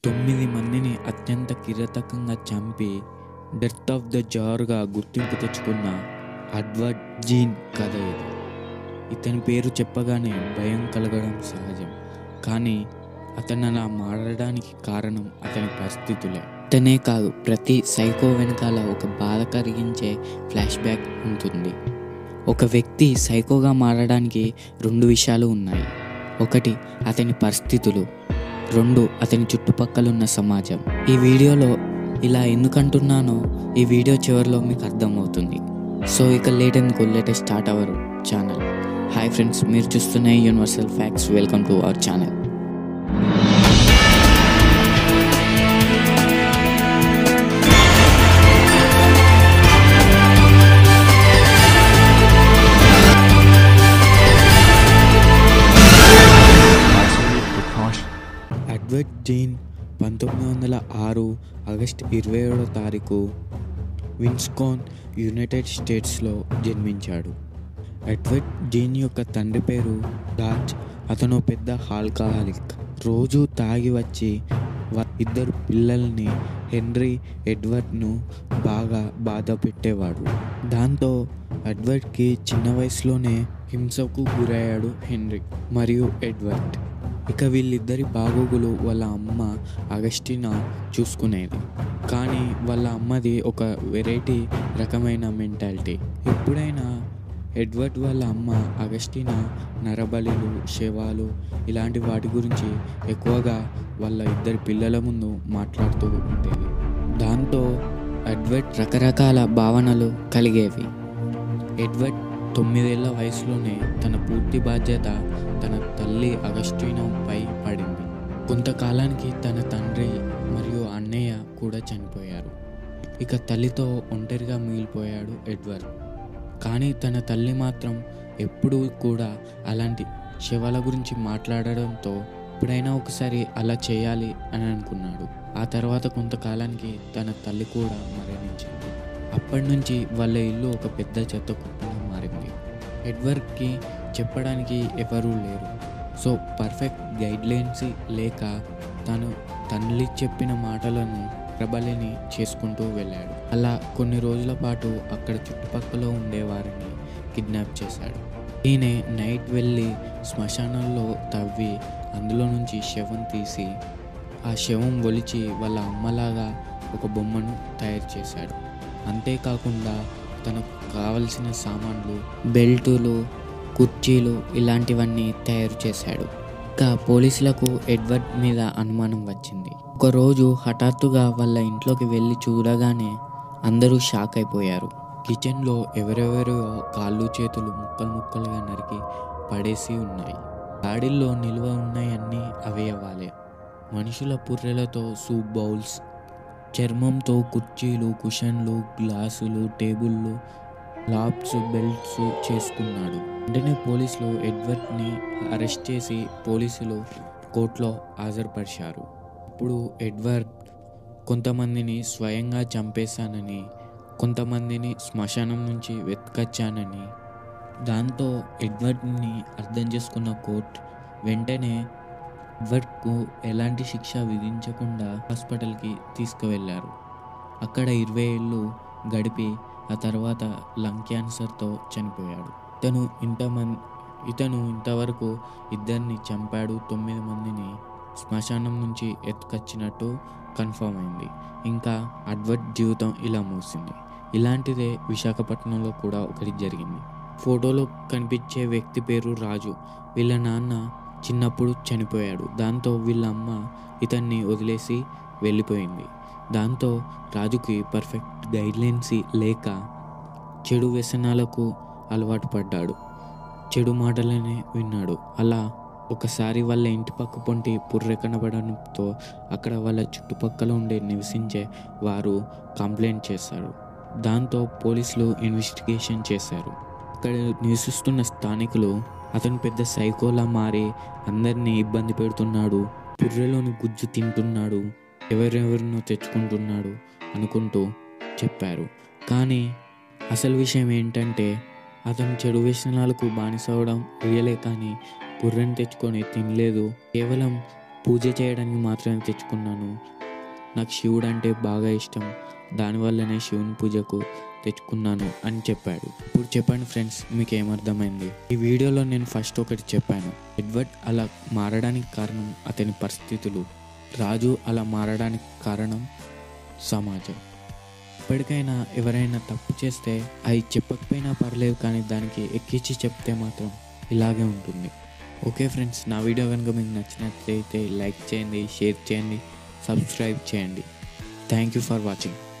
తొమ్మిది మందిని అత్యంత కిరతకంగా చంపి డెత్ ఆఫ్ ద జార్గా గుర్తింపు తెచ్చుకున్న అడ్వర్డ్ జీన్ కథ ఇది ఇతని పేరు చెప్పగానే భయం కలగడం సహజం కానీ అతను అలా మారడానికి కారణం అతని పరిస్థితులే ఇతనే కాదు ప్రతి సైకో వెనకాల ఒక బాధ కలిగించే ఫ్లాష్ బ్యాక్ ఉంటుంది ఒక వ్యక్తి సైకోగా మారడానికి రెండు విషయాలు ఉన్నాయి ఒకటి అతని పరిస్థితులు రెండు అతని చుట్టుపక్కల ఉన్న సమాజం ఈ వీడియోలో ఇలా ఎందుకంటున్నానో ఈ వీడియో చివరిలో మీకు అర్థమవుతుంది సో ఇక లేట్ ఎందుకు latest start our channel hi friends మీరు చూస్తున్న universal facts welcome to our channel Absolute precaution. Edward జీన్ పంతొమ్మిది వందల ఆరు ఆగస్ట్ ఇరవై ఏడో తారీఖు విన్స్కాన్ యునైటెడ్ స్టేట్స్లో జన్మించాడు ఎడ్వర్డ్ జీన్ యొక్క తండ్రి పేరు డాచ్ అతను పెద్ద ఆల్కహాలిక్ రోజు తాగి వచ్చి వా- ఇద్దరు పిల్లల్ని హెన్రీ ఎడ్వర్డ్ను బాగా బాధ పెట్టేవాడు దాంతో ఎడ్వర్డ్కి చిన్న వయసులోనే హింసకు గురయ్యాడు హెన్రీ మరియు ఎడ్వర్డ్ ఇక వీళ్ళిద్దరి బాగోగులు వాళ్ళ అమ్మ అగస్టినా చూసుకునేది కానీ వాళ్ళ అమ్మది ఒక వెరైటీ రకమైన మెంటాలిటీ ఎప్పుడైనా ఎడ్వర్డ్ వాళ్ళ అమ్మ అగస్టినా నరబలిలు శవాలు ఇలాంటి వాటి గురించి ఎక్కువగా వాళ్ళ ఇద్దరి పిల్లల ముందు మాట్లాడుతూ ఉండేది దాంతో ఎడ్వర్డ్ రకరకాల భావనలు కలిగేవి ఎడ్వర్డ్ తొమ్మిదేళ్ల వయసులోనే తన పూర్తి బాధ్యత తన తల్లి అగస్టినోపై పడింది కొంతకాలానికి తన తండ్రి మరియు అన్నయ్య కూడా చనిపోయారు ఇక తల్లితో ఒంటరిగా మిగిలిపోయాడు ఎడ్వర్డ్ కానీ తన తల్లి మాత్రం ఎప్పుడూ కూడా అలాంటి శవాల గురించి మాట్లాడడంతో ఎప్పుడైనా ఒకసారి అలా చేయాలి అని అనుకున్నాడు ఆ తర్వాత కొంతకాలానికి తన తల్లి కూడా మరణించింది అప్పటి నుంచి వాళ్ళ ఇల్లు ఒక పెద్ద చెత్త కుప్పగా మారింది ఎడ్వర్డ్కి చెప్పడానికి ఎవరూ లేరు సో పర్ఫెక్ట్ గైడ్ లైన్స్ లేక తను తల్లి చెప్పిన మాటలను ప్రబలిని చేసుకుంటూ వెళ్ళాడు అలా కొన్ని రోజుల పాటు అక్కడ చుట్టుపక్కల ఉండేవారిని కిడ్నాప్ చేశాడు ఈయన నైట్ వెళ్ళి శ్మశానంలో తవ్వి అందులో నుంచి శవం తీసి ఆ శవం ఒలిచి వాళ్ళ అమ్మలాగా ఒక బొమ్మను తయారు చేశాడు అంతేకాకుండా తనకు కావలసిన సామాన్లు బెల్టులు కుర్చీలు ఇలాంటివన్నీ తయారు చేశాడు ఇంకా పోలీసులకు ఎడ్వర్డ్ మీద అనుమానం వచ్చింది ఒకరోజు హఠాత్తుగా వాళ్ళ ఇంట్లోకి వెళ్ళి చూడగానే అందరూ షాక్ అయిపోయారు కిచెన్లో ఎవరెవరో కాళ్ళు చేతులు ముక్కలు ముక్కలుగా నరికి పడేసి ఉన్నాయి గాడిల్లో నిల్వ ఉన్నాయన్నీ అవయవాలే మనుషుల పుర్రెలతో సూప్ బౌల్స్ చర్మంతో కుర్చీలు కుషన్లు గ్లాసులు టేబుళ్ళు లాప్స్ బెల్ట్స్ చేసుకున్నాడు వెంటనే పోలీసులు ఎడ్వర్డ్ని అరెస్ట్ చేసి పోలీసులు కోర్టులో హాజరుపరిచారు ఇప్పుడు ఎడ్వర్డ్ కొంతమందిని స్వయంగా చంపేశానని కొంతమందిని శ్మశానం నుంచి వెతకచ్చానని దాంతో ఎడ్వర్డ్ని అర్థం చేసుకున్న కోర్ట్ వెంటనే ఎడ్వర్డ్కు ఎలాంటి శిక్ష విధించకుండా హాస్పిటల్కి తీసుకువెళ్ళారు అక్కడ ఇరవై ఏళ్ళు గడిపి ఆ తర్వాత లంగ్ క్యాన్సర్తో చనిపోయాడు ఇతను ఇంతమంది ఇతను ఇంతవరకు ఇద్దరిని చంపాడు తొమ్మిది మందిని శ్మశానం నుంచి ఎత్తుకొచ్చినట్టు కన్ఫర్మ్ అయింది ఇంకా అడ్వర్డ్ జీవితం ఇలా మూసింది ఇలాంటిదే విశాఖపట్నంలో కూడా ఒకటి జరిగింది ఫోటోలో కనిపించే వ్యక్తి పేరు రాజు వీళ్ళ నాన్న చిన్నప్పుడు చనిపోయాడు దాంతో వీళ్ళ అమ్మ ఇతన్ని వదిలేసి వెళ్ళిపోయింది దాంతో రాజుకి పర్ఫెక్ట్ గైడ్లైన్స్ లేక చెడు వ్యసనాలకు అలవాటు పడ్డాడు చెడు మాటలనే విన్నాడు అలా ఒకసారి వాళ్ళ ఇంటి పక్క పొంటి పుర్రె కనబడడంతో అక్కడ వాళ్ళ చుట్టుపక్కల ఉండే నివసించే వారు కంప్లైంట్ చేశారు దాంతో పోలీసులు ఇన్వెస్టిగేషన్ చేశారు అక్కడ నివసిస్తున్న స్థానికులు అతను పెద్ద సైకోలా మారి అందరినీ ఇబ్బంది పెడుతున్నాడు పుర్రెలోని గుజ్జు తింటున్నాడు ఎవరెవరినో తెచ్చుకుంటున్నాడు అనుకుంటూ చెప్పారు కానీ అసలు విషయం ఏంటంటే అతను చెడు వ్యసనాలకు బానిసవడం రియలే కానీ పుర్రెని తెచ్చుకొని తినలేదు కేవలం పూజ చేయడానికి మాత్రమే తెచ్చుకున్నాను నాకు శివుడు అంటే బాగా ఇష్టం దానివల్లనే శివుని పూజకు తెచ్చుకున్నాను అని చెప్పాడు ఇప్పుడు చెప్పండి ఫ్రెండ్స్ మీకు ఏమర్థమైంది ఈ వీడియోలో నేను ఫస్ట్ ఒకటి చెప్పాను ఎడ్వర్డ్ అలా మారడానికి కారణం అతని పరిస్థితులు రాజు అలా మారడానికి కారణం సమాజం ఇప్పటికైనా ఎవరైనా తప్పు చేస్తే అది చెప్పకపోయినా పర్లేదు కానీ దానికి ఎక్కించి చెప్తే మాత్రం ఇలాగే ఉంటుంది ఓకే ఫ్రెండ్స్ నా వీడియో కనుక మీకు నచ్చినట్లయితే లైక్ చేయండి షేర్ చేయండి సబ్స్క్రైబ్ చేయండి థ్యాంక్ యూ ఫర్ వాచింగ్